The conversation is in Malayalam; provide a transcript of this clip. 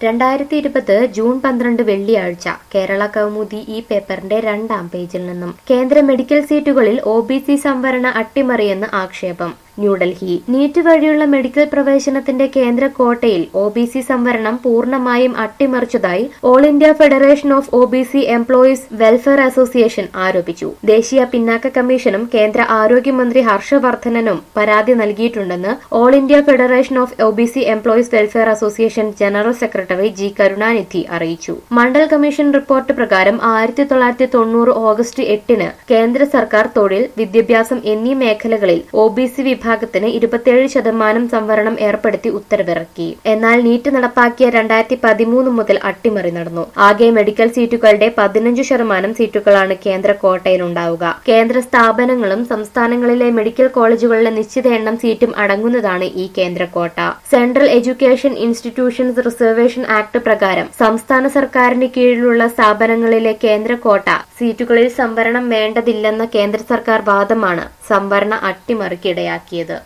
രണ്ടായിരത്തി ഇരുപത് ജൂൺ പന്ത്രണ്ട് വെള്ളിയാഴ്ച കേരള കൗമുദി ഈ പേപ്പറിന്റെ രണ്ടാം പേജിൽ നിന്നും കേന്ദ്ര മെഡിക്കൽ സീറ്റുകളിൽ ഒ ബി സി സംവരണ അട്ടിമറിയെന്ന് ആക്ഷേപം ന്യൂഡൽഹി നീറ്റ് വഴിയുള്ള മെഡിക്കൽ പ്രവേശനത്തിന്റെ കേന്ദ്ര കോട്ടയിൽ ഒ ബി സി സംവരണം പൂർണ്ണമായും അട്ടിമറിച്ചതായി all India federation of O B C employees welfare association ആരോപിച്ചു ദേശീയ പിന്നാക്ക കമ്മീഷനും കേന്ദ്ര ആരോഗ്യമന്ത്രി ഹർഷവർദ്ധനനും പരാതി നൽകിയിട്ടുണ്ടെന്ന് all India federation of O B C employees welfare association general secretary G Karunanidhi അറിയിച്ചു മണ്ഡൽ കമ്മീഷൻ റിപ്പോർട്ട് പ്രകാരം ആയിരത്തി തൊള്ളായിരത്തി തൊണ്ണൂറ് ഓഗസ്റ്റ് എട്ടിന് കേന്ദ്ര സർക്കാർ തൊഴിൽ വിദ്യാഭ്യാസം എന്നീ മേഖലകളിൽ ഒ ബി സി വിഭാഗത്തിന് ഇരുപത്തിയേഴ് ശതമാനം സംവരണം ഏർപ്പെടുത്തി ഉത്തരവിറക്കി എന്നാൽ നീറ്റ് നടപ്പാക്കിയ രണ്ടായിരത്തി പതിമൂന്ന് മുതൽ അട്ടിമറി നടന്നു ആകെ മെഡിക്കൽ സീറ്റുകളുടെ പതിനഞ്ച് ശതമാനം സീറ്റുകളാണ് കേന്ദ്ര കോട്ടയിലുണ്ടാവുക കേന്ദ്ര സ്ഥാപനങ്ങളും സംസ്ഥാനങ്ങളിലെ മെഡിക്കൽ കോളേജുകളിലെ നിശ്ചിത എണ്ണം സീറ്റും അടങ്ങുന്നതാണ് ഈ കേന്ദ്ര കോട്ട central education institutions reservation act പ്രകാരം സംസ്ഥാന സർക്കാരിന് കീഴിലുള്ള സ്ഥാപനങ്ങളിലെ കേന്ദ്ര കോട്ട സീറ്റുകളിൽ സംവരണം വേണ്ടതില്ലെന്ന കേന്ദ്ര സർക്കാർ വാദമാണ് സംവരണ അട്ടിമറിക്കിടയാക്കിയത്